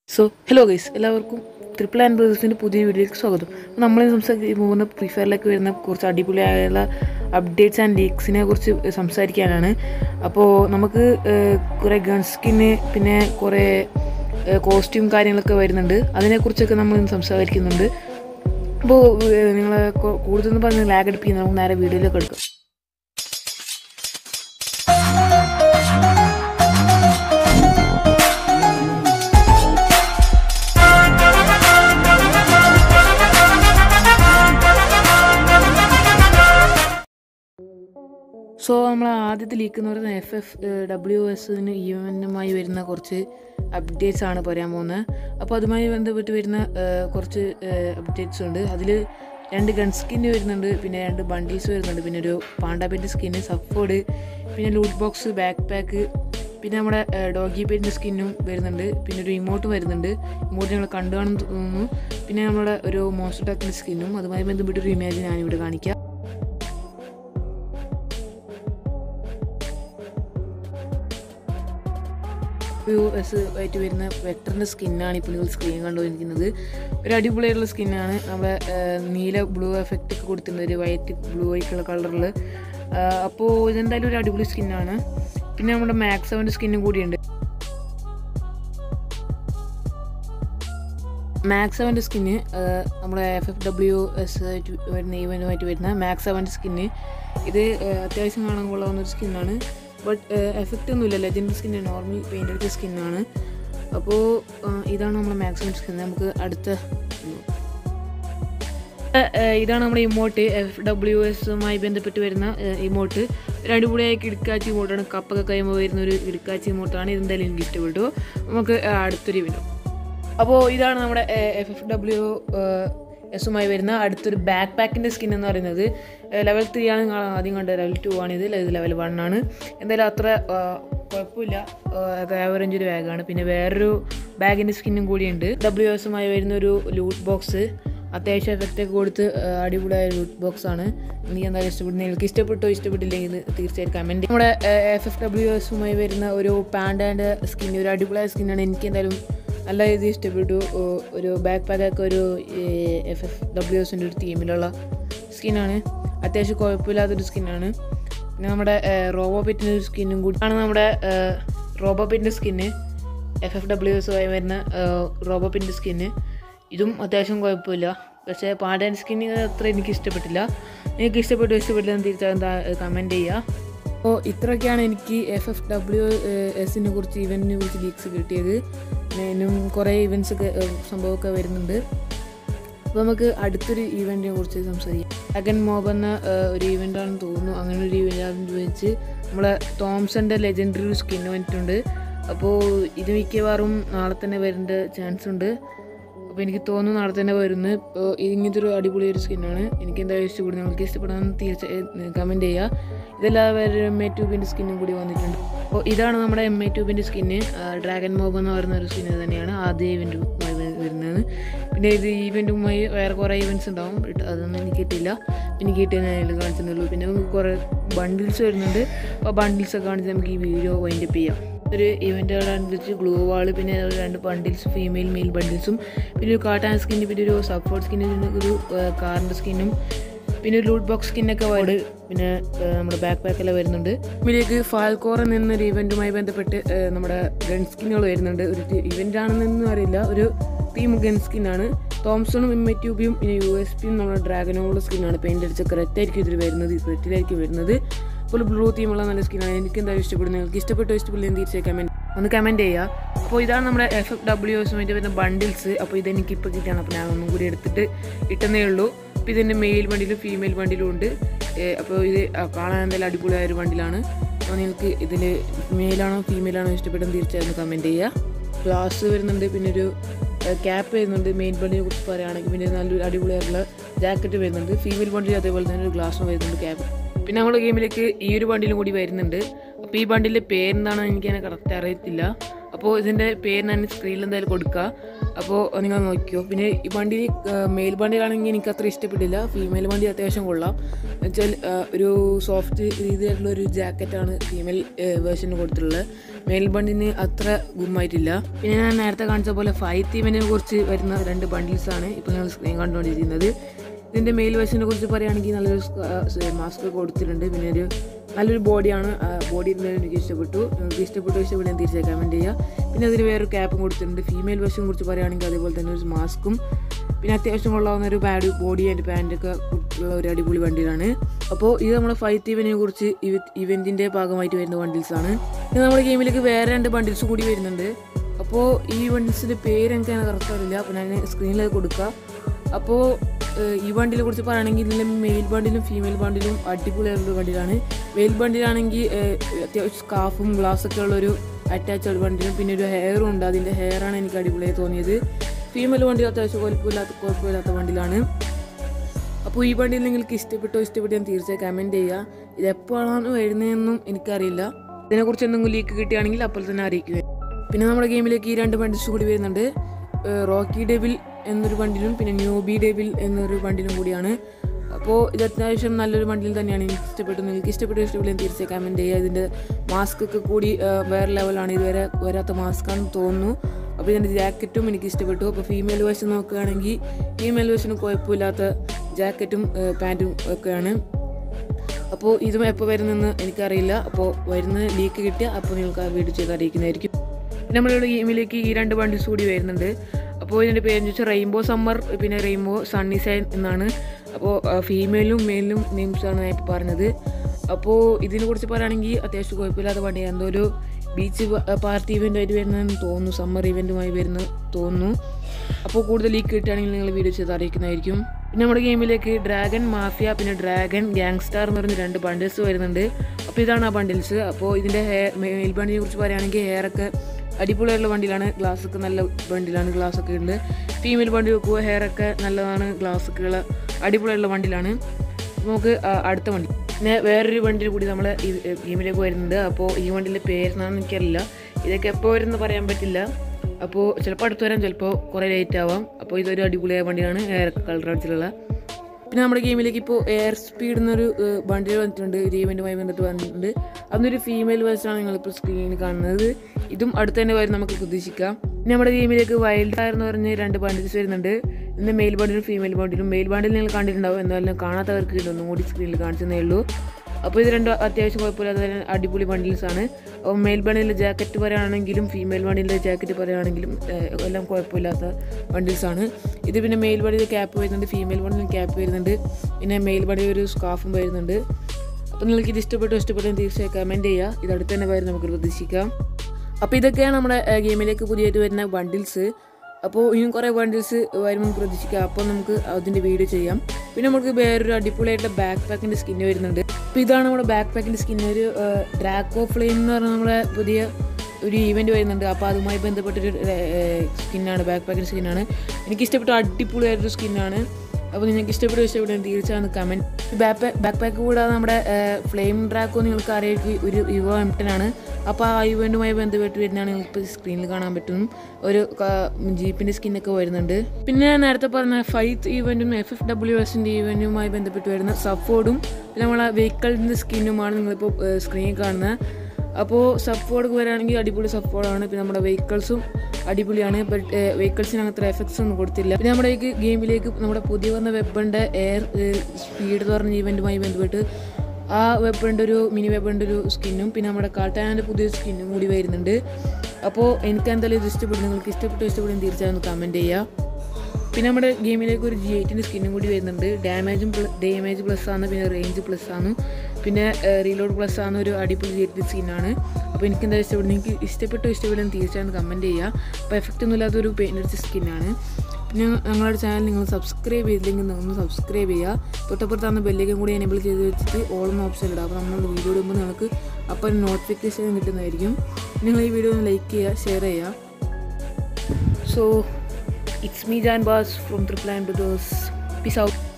So hello guys എല്ലാവർക്കും triple and ബ്രദേഴ്സിൻ്റെ പുതിയ വീഡിയോയിലേക്ക് സ്വാഗതം അപ്പോൾ നമ്മൾ സംസാരിക്കാൻ പോകുന്ന ഫ്രീ ഫയറിലേക്ക് വരുന്ന കുറച്ച് അടിപൊളിയായുള്ള അപ്ഡേറ്റ്സ് ആൻഡ് ലീക്സിനെ കുറിച്ച് സംസാരിക്കാനാണ് അപ്പോൾ നമുക്ക് ഏഹ്, കുറേ ഗൺ സ്കിന്ന് പിന്നെ കുറേ കോസ്റ്റ്യൂം കാര്യങ്ങളൊക്കെ വരുന്നുണ്ട് അതിനെക്കുറിച്ചൊക്കെ നമ്മൾ ഇന്ന് സംസാരിക്കുന്നുണ്ട് അപ്പോൾ നിങ്ങൾ കൂടുതലൊന്നും പറഞ്ഞ് ലാഗ് അടിപ്പിക്കുന്ന നമുക്ക് നേരെ വീഡിയോയിലേക്ക് എടുക്കാം സോ നമ്മൾ ആദ്യത്തെ ലീക്ക് എന്ന് പറയുന്നത് എഫ് എഫ് ഡബ്ല്യു എസിന് ഇവൻറ്റുമായി വരുന്ന കുറച്ച് അപ്ഡേറ്റ്സ് ആണ് പറയാൻ പോകുന്നത് അപ്പോൾ അതുമായി ബന്ധപ്പെട്ട് വരുന്ന ഏഹ്, കുറച്ച് അപ്ഡേറ്റ്സ് ഉണ്ട് അതിൽ രണ്ട് ഗൺ സ്കിന്ന് വരുന്നുണ്ട് പിന്നെ രണ്ട് ബണ്ടിൽസ് വരുന്നുണ്ട് പിന്നെ ഒരു പാണ്ടാബെറ്റ് സ്കിന്ന് സപ്പോർഡ് പിന്നെ ലൂട്ട് ബോക്സ് ബാക്ക് പാക്ക് പിന്നെ നമ്മുടെ ഡോഗി പെയിൻ്റെ സ്കിന്നും വരുന്നുണ്ട് പിന്നെ ഒരു ഇമോട്ടും വരുന്നുണ്ട് ഇമോട്ട് ഞങ്ങൾ കണ്ടു കാണുന്നു തോന്നുന്നു പിന്നെ നമ്മുടെ ഒരു മോസ്റ്റർ ടാക്കിൻ്റെ സ്കിന്നും അതുമായി ബന്ധപ്പെട്ട ഒരു ഇമേജ് ഞാനിവിടെ കാണിക്കാം യു എസ് ആയിട്ട് വരുന്ന വെക്ടറിൻ്റെ സ്കിന്നാണ് ഇപ്പോൾ നിങ്ങൾ സ്ക്രീൻ കണ്ടുകൊണ്ടിരിക്കുന്നത് ഒരു അടിപൊളിയായിട്ടുള്ള സ്കിന്നാണ് നമ്മുടെ ആ, നീല ബ്ലൂ എഫക്റ്റ് ഒക്കെ കൊടുത്തിട്ടുണ്ട് ഒരു വൈറ്റ് ബ്ലൂ ആയിട്ടുള്ള കളറിൽ അപ്പോൾ ഇതെന്തായാലും ഒരു അടിപൊളി സ്കിന്നാണ് പിന്നെ നമ്മുടെ മാക്സ് അവൻ്റെ സ്കിന്നും കൂടിയുണ്ട് മാക്സ് അവൻ്റെ സ്കിന്ന് നമ്മുടെ എഫ് എഫ് ഡബ്ല്യു എസ് ആയിട്ട് വരുന്ന ഈവനുമായിട്ട് വരുന്ന മാക്സ് അവൻ്റെ സ്കിന്ന് ഇത് ആ, അത്യാവശ്യം കാണാൻ കൊള്ളാവുന്ന ഒരു സ്കിന്നാണ് ബട്ട് എഫക്റ്റ് ഒന്നുമില്ല ലെജൻഡ് സ്കിന്ന് നോർമൽ പെയിൻ്റ് അടിച്ച സ്കിന്നാണ് അപ്പോൾ ഇതാണ് നമ്മുടെ മാക്സ് അവൻ്റെ സ്കിന്ന് നമുക്ക് അടുത്ത ഏഹ് ഇതാണ് നമ്മുടെ ഇമോട്ട് എഫ് ഡബ്ല്യു എസുമായി ബന്ധപ്പെട്ട് വരുന്ന ഇമോട്ട് ഒരു അടിപൊളിയായ കിടക്കാച്ചി ഇമോട്ടാണ് കപ്പൊക്കെ കഴിയുമ്പോൾ വരുന്ന ഒരു കിടക്കാച്ചി ഇമോട്ടാണ് ഇതെന്തായാലും എനിക്ക് ഇഷ്ടപ്പെട്ടു നമുക്ക് ഏഹ് അടുത്തൊരു വിനോ അപ്പോൾ ഇതാണ് നമ്മുടെ എഫ് എഫ് ഡബ്ല്യു എസുമായി വരുന്ന അടുത്തൊരു ബാക്ക് പാക്കിൻ്റെ സ്കിൻ എന്ന് പറയുന്നത് ലെവൽ ത്രീ ആണ് നിങ്ങൾ ആദ്യം കണ്ടത് ലെവൽ ടു ആണ് ഇത് ഇത് ലെവൽ വൺ ആണ് എന്തായാലും അത്ര ഏഹ്, കുഴപ്പമില്ല ആവറേജ് ഒരു ബാഗാണ് പിന്നെ വേറൊരു ബാഗിൻ്റെ സ്കിന്നും കൂടിയുണ്ട് ഡബ്ല്യു എസുമായി വരുന്ന ഒരു ലൂട്ട് ബോക്സ് അത്യാവശ്യം എഫക്റ്റ് ഒക്കെ കൊടുത്ത് ആ, അടിപൊളിയായ ലൂട്ട് ബോക്സ് ആണ് എനിക്ക് എന്തായാലും ഇഷ്ടപ്പെടുന്നത് നിങ്ങൾക്ക് ഇഷ്ടപ്പെട്ടോ ഇഷ്ടപ്പെട്ടില്ലെങ്കിൽ ഇത് തീർച്ചയായും കമൻറ്റ് നമ്മുടെ എഫ് എഫ് ഡബ്ല്യു എസുമായി വരുന്ന ഒരു പാൻഡാൻ്റെ സ്കിൻ ഒരു അടിപൊളിയായ സ്കിന്നാണ് എനിക്ക് എന്തായാലും നല്ല രീതിയിൽ ഇഷ്ടപ്പെട്ടു ഓ, ഒരു ബാക്ക് പാക്കൊക്കെ ഒരു എഫ് എഫ് ഡബ്ല്യു എസിൻ്റെ ഒരു തീമിലുള്ള സ്കിന്നാണ് അത്യാവശ്യം കുഴപ്പമില്ലാത്തൊരു സ്കിന്നാണ് പിന്നെ നമ്മുടെ റോബോ പെറ്റിൻ്റെ ഒരു സ്കിന്നും കൂടി ആണ് നമ്മുടെ റോബോ പെറ്റിൻ്റെ skin F F W S ആയി വരുന്ന റോബോ പെറ്റിൻ്റെ സ്കിന്ന് ഇതും അത്യാവശ്യം കുഴപ്പമില്ല പക്ഷേ പാടാൻ സ്കിന്ന് അത്ര എനിക്ക് ഇഷ്ടപ്പെട്ടില്ല നിങ്ങൾക്ക് ഇഷ്ടപ്പെട്ടു ഇഷ്ടപ്പെട്ടില്ല എന്ന് തിരിച്ചാൽ കമൻറ്റ് ചെയ്യുക അപ്പോൾ ഇത്രയൊക്കെയാണ് എനിക്ക് എഫ് എഫ് ഡബ്ല്യു എസിനെ കുറിച്ച് ഇവൻറ്റിനെ കുറിച്ച് ലീക്സ് കിട്ടിയത് പിന്നെ ഇനിയും കുറേ ഇവൻറ്റ്സ് ഒക്കെ ഏഹ്, സംഭവമൊക്കെ വരുന്നുണ്ട് അപ്പോൾ നമുക്ക് അടുത്തൊരു ഈവെൻറ്റിനെ കുറിച്ച് സംസാരിക്കാം അഗൻ മോബ് എന്ന ഏഹ്, ഒരു ഈവെൻ്റാണെന്ന് തോന്നുന്നു അങ്ങനെ ഒരു ഈവെൻ്റ് വെച്ച് നമ്മളെ തോംസൻ്റെ ലെജൻഡറി ഒരു സ്കിൻ വന്നിട്ടുണ്ട് അപ്പോൾ ഇത് മിക്കവാറും നാളെ തന്നെ വരേണ്ട ചാൻസ് ഉണ്ട് അപ്പോൾ എനിക്ക് തോന്നുന്നു നാളെ തന്നെ വരുന്നു ഇപ്പോൾ ഇങ്ങനത്തെ ഒരു അടിപൊളി ഒരു സ്കിന്നാണ് എനിക്ക് എന്തായാലും ഇഷ്ടപ്പെടും നിങ്ങൾക്ക് ഇഷ്ടപ്പെടാൻ തീർച്ചയായും കമൻറ്റ് ചെയ്യുക ഇതെല്ലാം വേറെ എം എ ട്യൂബിൻ്റെ സ്കിന്നും കൂടി വന്നിട്ടുണ്ട് അപ്പോൾ ഇതാണ് നമ്മുടെ എം എ ട്യൂബിൻ്റെ സ്കിന്ന് ഡ്രാഗൺ മോബ് എന്ന് പറയുന്ന ഒരു സ്കിന്ന് തന്നെയാണ് ആദ്യ ഇവൻറ്റുമായി വരുന്നത് പിന്നെ ഇത് ഈവൻറ്റുമായി വേറെ കുറേ ഇവൻറ്റ്സ് ഉണ്ടാവും but അതൊന്നും എനിക്ക് കിട്ടില്ല എനിക്ക് കിട്ടിയത് ഞാൻ ഇതിൽ കാണിച്ചെന്നുള്ളൂ പിന്നെ നമുക്ക് കുറേ ബണ്ടിൽസ് വരുന്നുണ്ട് അപ്പോൾ ബണ്ടിൽസൊക്കെ കാണിച്ച് നമുക്ക് ഈ വീഡിയോ വൈൻഡപ്പ് ചെയ്യാം ഒരു ഇവൻറ്റുകളനുസരിച്ച് ഗ്ലൂ വാള് പിന്നെ ഒരു രണ്ട് ബണ്ടിൽസ് ഫീമെയിൽ മെയിൽ ബണ്ടിൽസും പിന്നെ ഒരു കാട്ടാൻ സ്കിന്ന് പിന്നെ ഒരു സപ്പോർട്ട് സ്കിന്നിന് ഒരു കാറിൻ്റെ സ്കിന്നും പിന്നെ ഒരു ലൂട്ട് ബോക്സ് സ്കിന്നൊക്കെ വരും പിന്നെ ഏഹ്, നമ്മുടെ ബാക്ക് പാക്കെല്ലാം വരുന്നുണ്ട് ഇതിലേക്ക് ഫാൽക്കോർ എന്നൊരു ഇവൻറ്റുമായി ബന്ധപ്പെട്ട് ഏഹ്, നമ്മുടെ ഗൺ സ്കിന്നുകൾ വരുന്നുണ്ട് ഒരു ഇവൻ്റ് ആണെന്നൊന്നും അറിയില്ല ഒരു തീം ഗൺ സ്കിന്നാണ് തോംസണും എം ട്യൂബിയും പിന്നെ യു എസ് പിയും നമ്മുടെ ഡ്രാഗനോളുടെ സ്കിന്നാണ് പെയിൻ്റ് അടിച്ച കറക്റ്റായിരിക്കും ഇതിൽ വരുന്നത് റെറ്റിലായിരിക്കും വരുന്നത് അപ്പോൾ ബ്ലൂ തീമുള്ള നല്ല സ്കിന്നാണ് എനിക്ക് എന്തായാലും ഇഷ്ടപ്പെടുന്നത് നിങ്ങൾക്ക് ഇഷ്ടപ്പെട്ടോ ഇഷ്ടപ്പെടില്ല തീർച്ചയായും കമൻറ്റ് ഒന്ന് കമൻറ്റ് ചെയ്യുക അപ്പോൾ ഇതാണ് നമ്മുടെ എഫ് എഫ് ഡബ്ല്യു എസുമായിട്ട് വരുന്ന ബണ്ടിൽസ് അപ്പോൾ ഇതെനിക്ക് ഇപ്പോൾ കിട്ടിയാണ് അപ്പോൾ ഞാൻ ഒന്നും കൂടി എടുത്തിട്ട് ഇട്ടുന്നേ ഉള്ളൂ അപ്പോൾ ഇതിൻ്റെ മെയിൽ വണ്ടിയിലും ഫീമെയിൽ വണ്ടിയിലും ഉണ്ട് ഏഹ് അപ്പോൾ ഇത് ആ, കാണാൻ എന്തായാലും അടിപൊളിയായ ഒരു വണ്ടിയിലാണ് അപ്പോൾ നിങ്ങൾക്ക് ഇതിൽ മെയിലാണോ ഫീമെയിലാണോ ഇഷ്ടപ്പെട്ടെന്ന് തീർച്ചയായും കമൻറ്റ് ചെയ്യുക ഗ്ലാസ് വരുന്നുണ്ട് പിന്നെ ഒരു ക്യാപ്പ് വരുന്നുണ്ട് മെയിൻ വണ്ടിനെ കുറിച്ച് പറയുകയാണെങ്കിൽ പിന്നെ നല്ലൊരു അടിപൊളിയായിട്ടുള്ള ജാക്കറ്റ് വരുന്നുണ്ട് ഫീമെയിൽ വണ്ടിയിൽ അതേപോലെ തന്നെ ഒരു ഗ്ലാസും വരുന്നുണ്ട് ക്യാപ്പ് പിന്നെ നമ്മുടെ ഗെയിമിലേക്ക് ഈ ഒരു ബണ്ടിലും കൂടി വരുന്നുണ്ട് അപ്പോൾ ഈ ബണ്ടിൻ്റെ പേരെന്താണെന്ന് എനിക്ക് അങ്ങനെ കറക്റ്റ് അറിയത്തില്ല അപ്പോൾ ഇതിൻ്റെ പേര് ഞാൻ സ്ക്രീനിൽ എന്തായാലും കൊടുക്കുക അപ്പോൾ നിങ്ങൾ നോക്കിയോ പിന്നെ ഈ വണ്ടി മെയിൽ വണ്ടിയിലാണെങ്കിൽ എനിക്ക് അത്ര ഇഷ്ടപ്പെട്ടില്ല ഫീമെയിൽ വണ്ടി അത്യാവശ്യം കൊള്ളാം എന്നുവെച്ചാൽ ഒരു സോഫ്റ്റ് രീതിയിലുള്ള ഒരു ജാക്കറ്റാണ് ഫീമെയിൽ വേർഷന് കൊടുത്തിട്ടുള്ളത് മെയിൽ ബണ്ടിന് അത്ര ഗുമ്മായിട്ടില്ല പിന്നെ ഞാൻ നേരത്തെ കാണിച്ച പോലെ ഫൈവ് തീമിനെ കുറിച്ച് വരുന്ന രണ്ട് ബണ്ടിൽസാണ് ഇപ്പോൾ നിങ്ങൾ സ്ക്രീൻ കണ്ടുകൊണ്ടിരിക്കുന്നത് ഇതിൻ്റെ മെയിൽ വേർഷനെ കുറിച്ച് പറയുകയാണെങ്കിൽ നല്ലൊരു മാസ്ക് കൊടുത്തിട്ടുണ്ട് പിന്നെ ഒരു നല്ലൊരു ബോഡിയാണ് ബോഡി എനിക്ക് ഇഷ്ടപ്പെട്ടു നിങ്ങൾക്ക് ഇഷ്ടപ്പെട്ടു ഇഷ്ടപ്പെട്ട് തിരിച്ച് കമൻറ്റ് ചെയ്യുക പിന്നെ അതിന് വേറൊരു ക്യാപ്പും കൊടുത്തിട്ടുണ്ട് ഫീമെയിൽ വേർഷൻ കുറിച്ച് പറയുകയാണെങ്കിൽ അതേപോലെ തന്നെ ഒരു മാസ്കും പിന്നെ അത്യാവശ്യം കൊള്ളാവുന്ന ഒരു പാഡ് ബോഡി ആൻഡ് പാൻറ്റൊക്കെ ഉള്ള ഒരു അടിപൊളി വണ്ടിയിലാണ് അപ്പോൾ ഇത് നമ്മുടെ ഫൈറ്റ് ഇവനെ കുറിച്ച് ഇവൻറ്റിൻ്റെ ഭാഗമായിട്ട് വരുന്ന ബണ്ടിൽസാണ് പിന്നെ നമ്മുടെ ഗെയിമിലേക്ക് വേറെ രണ്ട് ബണ്ടിൽസ് കൂടി വരുന്നുണ്ട് അപ്പോൾ ഈ ബണ്ടിൽസിൻ്റെ പേര് എനിക്ക് അങ്ങനെ കറക്റ്റ് അറിയില്ല അപ്പോൾ ഞാൻ സ്ക്രീനിൽ കൊടുക്കുക അപ്പോൾ ഈ വണ്ടിനെ കുറിച്ച് പറയുകയാണെങ്കിൽ ഇതിൽ മെയിൽ ബണ്ടിലും ഫീമെയിൽ ബണ്ടിലും അടിപൊളിയായിട്ടുള്ള വണ്ടിയിലാണ് മെയിൽ ബണ്ടിലാണെങ്കിൽ അത്യാവശ്യം സ്കാഫും ഗ്ലാസ്സൊക്കെ ഉള്ളൊരു അറ്റാച്ച്ഡ് വണ്ടിയിലും പിന്നെ ഒരു ഹെയറും ഉണ്ട് അതിൻ്റെ ഹെയറാണ് എനിക്ക് അടിപൊളിയായി തോന്നിയത് ഫീമെയിൽ വണ്ടി അത്യാവശ്യം കുഴപ്പമില്ലാത്ത കുഴപ്പമില്ലാത്ത വണ്ടിയിലാണ് അപ്പോൾ ഈ വണ്ടി നിങ്ങൾക്ക് ഇഷ്ടപ്പെട്ടോ ഇഷ്ടപ്പെട്ടോ ഞാൻ തീർച്ചയായും കമൻറ്റ് ചെയ്യുക ഇത് എപ്പോഴാണ് വരുന്നതെന്നും എനിക്കറിയില്ല ഇതിനെക്കുറിച്ച് എന്തെങ്കിലും ലീക്ക് കിട്ടുകയാണെങ്കിൽ അപ്പോൾ തന്നെ അറിയിക്കുക പിന്നെ നമ്മുടെ ഗെയിമിലേക്ക് ഈ രണ്ട് വണ്ടീസ് കൂടി വരുന്നുണ്ട് റോക്കി ഡെബിൽ എന്നൊരു വണ്ടിയിലും പിന്നെ ന്യൂബി ഡെബിൽ എന്നൊരു വണ്ടിയിലും കൂടിയാണ് അപ്പോൾ ഇത് അത്യാവശ്യം നല്ലൊരു വണ്ടിയിൽ തന്നെയാണ് എനിക്ക് ഇഷ്ടപ്പെട്ടു നിങ്ങൾക്ക് ഇഷ്ടപ്പെട്ടു ഇഷ്ടപ്പെട്ടു തീർച്ചയായും കമൻറ്റ് ചെയ്യുക ഇതിൻ്റെ മാസ്ക് ഒക്കെ കൂടി വേറെ ലെവലാണ് ഇതുവരെ വരാത്ത മാസ്കാണെന്ന് തോന്നുന്നു അപ്പോൾ ഇതിൻ്റെ ജാക്കറ്റും എനിക്ക് ഇഷ്ടപ്പെട്ടു അപ്പോൾ ഫീമെയിൽ വേർഷൻ നോക്കുകയാണെങ്കിൽ ഫീമെയിൽ വേർഷന് കുഴപ്പമില്ലാത്ത ജാക്കറ്റും പാൻറ്റും ഒക്കെയാണ് അപ്പോൾ ഇതും എപ്പോൾ വരുന്നെന്ന് എനിക്കറിയില്ല അപ്പോൾ വരുന്ന ലീക്ക് കിട്ടിയാൽ അപ്പോൾ നിങ്ങൾക്ക് ആ വീഡിയോ ചെയ്ത് അറിയിക്കുന്നതായിരിക്കും പിന്നെ നമ്മളുടെ ഗെയിമിലേക്ക് ഈ രണ്ട് വണ്ടീസ് കൂടി വരുന്നുണ്ട് അപ്പോൾ ഇതിൻ്റെ പേര് വെച്ചാൽ റെയിൻബോ സമ്മർ പിന്നെ റെയിൻബോ സണ്ണി സൈൻ എന്നാണ് അപ്പോൾ ഫീമെയിലും മെയിലും നെയിംസാണ് ഞാൻ ഇപ്പോൾ പറഞ്ഞത് അപ്പോൾ ഇതിനെ കുറിച്ച് പറയുകയാണെങ്കിൽ അത്യാവശ്യം കുഴപ്പമില്ലാത്ത വണ്ടി എന്തോ ഒരു ബീച്ച് പാർട്ടി ഇവൻ്റ് ആയിട്ട് വരുന്നതെന്ന് തോന്നുന്നു സമ്മർ ഇവൻറ്റുമായി വരുന്ന തോന്നുന്നു അപ്പോൾ കൂടുതൽ ലീക്ക് കിട്ടുകയാണെങ്കിൽ നിങ്ങൾ വീഡിയോ ചെയ്ത് അറിയിക്കുന്നതായിരിക്കും പിന്നെ നമ്മുടെ ഗെയിമിലേക്ക് ഡ്രാഗൺ മാഫിയ പിന്നെ ഡ്രാഗൺ ഗ്യാങ്സ്റ്റാർ എന്ന് പറഞ്ഞ രണ്ട് ബണ്ടിൽസ് വരുന്നുണ്ട് അപ്പോൾ ഇതാണ് ആ ബണ്ടിൽസ് അപ്പോൾ ഇതിൻ്റെ ഹെയർ മെയിൽ ബണ്ടിനെ കുറിച്ച് പറയുകയാണെങ്കിൽ ഹെയറൊക്കെ അടിപൊളിയായിട്ടുള്ള വണ്ടിയിലാണ് ഗ്ലാസ് ഒക്കെ നല്ല വണ്ടിയിലാണ് ഗ്ലാസ് ഒക്കെ ഉണ്ട് ഫീമെയിൽ വണ്ടി വെക്കുക ഹെയർ ഒക്കെ നല്ലതാണ് ഗ്ലാസ് ഒക്കെ ഉള്ള അടിപൊളിയായിട്ടുള്ള വണ്ടിയിലാണ് നമുക്ക് അടുത്ത വണ്ടി പിന്നെ വേറൊരു വണ്ടിയിൽ കൂടി നമ്മൾ ഈ ഗെയിമിലേക്ക് വരുന്നുണ്ട് അപ്പോൾ ഈ വണ്ടിയുടെ പേരെന്നാണ് എനിക്കറിയില്ല ഇതൊക്കെ എപ്പോൾ വരുമെന്ന് പറയാൻ പറ്റില്ല അപ്പോൾ ചിലപ്പോൾ അടുത്ത് വരാൻ ചിലപ്പോൾ കുറേ ലേറ്റ് ആവാം അപ്പോൾ ഇതൊരു അടിപൊളിയായ വണ്ടിയാണ് എയർ കളർ അടിച്ചിട്ടുള്ള പിന്നെ നമ്മുടെ ഗെയിമിലേക്ക് ഇപ്പോൾ എയർ സ്പീഡ് എന്നൊരു വണ്ടിയിൽ വന്നിട്ടുണ്ട് ഒരു ഈവൻറ്റുമായി ബന്ധപ്പെട്ട് വന്നിട്ടുണ്ട് അതൊരു ഫീമെയിൽ വേഴ്സാണ് നിങ്ങളിപ്പോൾ സ്ക്രീനിൽ കാണുന്നത് ഇതും അടുത്ത് തന്നെ വരും നമുക്ക് പ്രതീക്ഷിക്കാം പിന്നെ നമ്മുടെ ഗെയിമിലേക്ക് വൈൽഡ് ഫയർ എന്ന് പറഞ്ഞ് രണ്ട് ബണ്ടിൽസ് വരുന്നുണ്ട് ഇന്ന് മെയിൽ ബണ്ടിലും ഫീമെയിൽ ബണ്ടിലും മെയിൽ ബണ്ടിൽ നിങ്ങൾ കണ്ടിട്ടുണ്ടാവും എന്നാലും കാണാത്തവർക്ക് ഒന്നും കൂടി സ്ക്രീനിൽ കാണിച്ചതേ ഉള്ളൂ അപ്പോൾ ഇത് രണ്ടും അത്യാവശ്യം കുഴപ്പമില്ലാത്ത അടിപൊളി ബണ്ടിൽസ് ആണ് അപ്പോൾ മെയിൽ ബണ്ടിലെ ജാക്കറ്റ് പറയുകയാണെങ്കിലും ഫീമെയിൽ ബണ്ടിലെ ജാക്കറ്റ് പറയുകയാണെങ്കിലും എല്ലാം കുഴപ്പമില്ലാത്ത ബണ്ടിൽസ് ആണ് ഇത് പിന്നെ മെയിൽ ബണ്ടിൽ ക്യാപ്പ് വരുന്നുണ്ട് ഫീമെയിൽ ബണ്ടിൽ ക്യാപ്പ് വരുന്നുണ്ട് പിന്നെ മെയിൽ ബണ്ടിൽ ഒരു സ്കാഫും വരുന്നുണ്ട് അപ്പോൾ നിങ്ങൾക്ക് ഇത് ഇഷ്ടപ്പെട്ടു ഇഷ്ടപ്പെട്ടു തീർച്ചയായും കമൻറ്റ് ചെയ്യുക ഇത് അടുത്ത് തന്നെ വരും നമുക്ക് പ്രതീക്ഷിക്കാം അപ്പോൾ ഇതൊക്കെയാണ് നമ്മുടെ ഗെയിമിലേക്ക് പുതിയതായിട്ട് വരുന്ന ബണ്ടിൽസ് അപ്പോൾ ഇനിയും കുറേ ബണ്ടിൽസ് വരുമെന്ന് പ്രതീക്ഷിക്കാം അപ്പോൾ നമുക്ക് അതിൻ്റെ വീഡിയോ ചെയ്യാം പിന്നെ നമുക്ക് വേറൊരു അടിപൊളിയായിട്ടുള്ള ബാക്ക് പാക്കിൻ്റെ സ്കിന്ന് വരുന്നുണ്ട് അപ്പോൾ ഇതാണ് നമ്മുടെ ബാക്ക് പാക്കിൻ്റെ സ്കിന്ന് ഒരു ഡ്രാക്കോ ഫ്ലെയിം എന്ന് പറഞ്ഞ നമ്മുടെ പുതിയ ഒരു ഈവൻറ്റ് വരുന്നുണ്ട് അപ്പോൾ അതുമായി ബന്ധപ്പെട്ടൊരു സ്കിന്നാണ് ബാക്ക് പാക്കിൻ്റെ സ്കിന്നാണ് എനിക്ക് ഇഷ്ടപ്പെട്ട അടിപൊളിയായിട്ടൊരു സ്കിന്നാണ് അപ്പോൾ നിങ്ങൾക്ക് ഇഷ്ടപ്പെട്ടു ഇഷ്ടപ്പെട്ടു തീർച്ചയായും കമൻറ്റ് ബാക്ക് ബാക്ക് പാക്ക് കൂടാതെ നമ്മുടെ ഫ്ലെയിം ഡ്രാക്കോ നിങ്ങൾക്ക് അറിയാം ഒരു യുവ എംട്ടനാണ് അപ്പോൾ ആ ഇവൻറ്റുമായി ബന്ധപ്പെട്ട് വരുന്നതാണ് നിങ്ങൾക്ക് സ്ക്രീനിൽ കാണാൻ പറ്റും ഒരു ജീപ്പിൻ്റെ സ്കിന്നൊക്കെ വരുന്നുണ്ട് പിന്നെ ഞാൻ നേരത്തെ പറഞ്ഞ ഫൈത്ത് ഈവൻറ്റും എഫ് എഫ് ഡബ്ല്യു എസിൻ്റെ ഈവൻറ്റുമായി ബന്ധപ്പെട്ട് വരുന്ന സപ്പോർട്ടും പിന്നെ നമ്മളെ വെഹിക്കിളിൻ്റെ സ്കിന്നുമാണ് നിങ്ങളിപ്പോൾ സ്ക്രീനിൽ കാണുന്നത് അപ്പോൾ സപ്പോർട്ട് വരാണെങ്കിൽ അടിപൊളി സപ്പോർട്ടാണ് പിന്നെ നമ്മുടെ വെഹിക്കിൾസും അടിപൊളിയാണ് ബട്ട് വെഹിക്കിൾസിന് അങ്ങനത്തെ എഫക്ട്സ് ഒന്നും കൊടുത്തില്ല പിന്നെ നമ്മുടെ ഈ ഗെയിമിലേക്ക് നമ്മുടെ പുതിയ വന്ന വെപ്പണിൻ്റെ എയർ സ്പീഡ് എന്ന് പറഞ്ഞ ഈവൻറ്റുമായി ബന്ധപ്പെട്ട് ആ വെപ്പണിൻ്റെ ഒരു മിനി വെപ്പണിൻ്റെ ഒരു സ്കിന്നും പിന്നെ നമ്മുടെ കാട്ടാനാൻ്റെ പുതിയ സ്കിന്നും കൂടി വരുന്നുണ്ട് അപ്പോൾ എനിക്ക് എന്തായാലും ഇത് ഇഷ്ടപ്പെട്ടു നിങ്ങൾക്ക് ഇഷ്ടപ്പെട്ടു ഇഷ്ടപ്പെടും തീർച്ചയായും ഒന്ന് കമൻറ്റ് ചെയ്യുക പിന്നെ നമ്മുടെ ഗെയിമിലേക്ക് ഒരു ജി എയ്റ്റിൻ്റെ സ്കിന്നും കൂടി വരുന്നുണ്ട് ഡാമേജും ഡാമേജ് പ്ലസ് ആണ് പിന്നെ റേഞ്ച് പ്ലസ് ആണ് പിന്നെ റീലോഡ് പ്ലസ് ആണ് ഒരു അടിപൊളി ജി എയ്റ്റിൻ്റെ സ്കിന്നാണ് അപ്പോൾ എനിക്ക് എന്താ ഇഷ്ടപ്പെടുന്നത് എനിക്ക് ഇഷ്ടപ്പെട്ടു ഇഷ്ടപ്പെടും തീർച്ചയായും കമൻറ്റ് ചെയ്യുക അപ്പോൾ എഫക്റ്റ് ഒന്നും ഇല്ലാത്ത ഒരു പെയിൻ്റ് അടിച്ച സ്കിന്നാണ് പിന്നെ ഞങ്ങളുടെ ചാനൽ നിങ്ങൾ സബ്സ്ക്രൈബ് ചെയ്തില്ലെങ്കിൽ ഒന്ന് സബ്സ്ക്രൈബ് ചെയ്യുക തൊട്ടപ്പുറത്താണ് ബെല്ലേക്കും കൂടി എനേബിൾ ചെയ്ത് വെച്ചിട്ട് ഓൾ എന്ന ഓപ്ഷൻ ഇടാം അപ്പോൾ നമ്മൾ വീഡിയോ ഇടുമ്പോൾ നിങ്ങൾക്ക് അപ്പം നോട്ടിഫിക്കേഷൻ കിട്ടുന്നതായിരിക്കും നിങ്ങൾ ഈ വീഡിയോ ഒന്ന് ലൈക്ക് ചെയ്യുക ഷെയർ ചെയ്യുക so It's me, Jan Bas from Triple Nine Brothers. Peace out.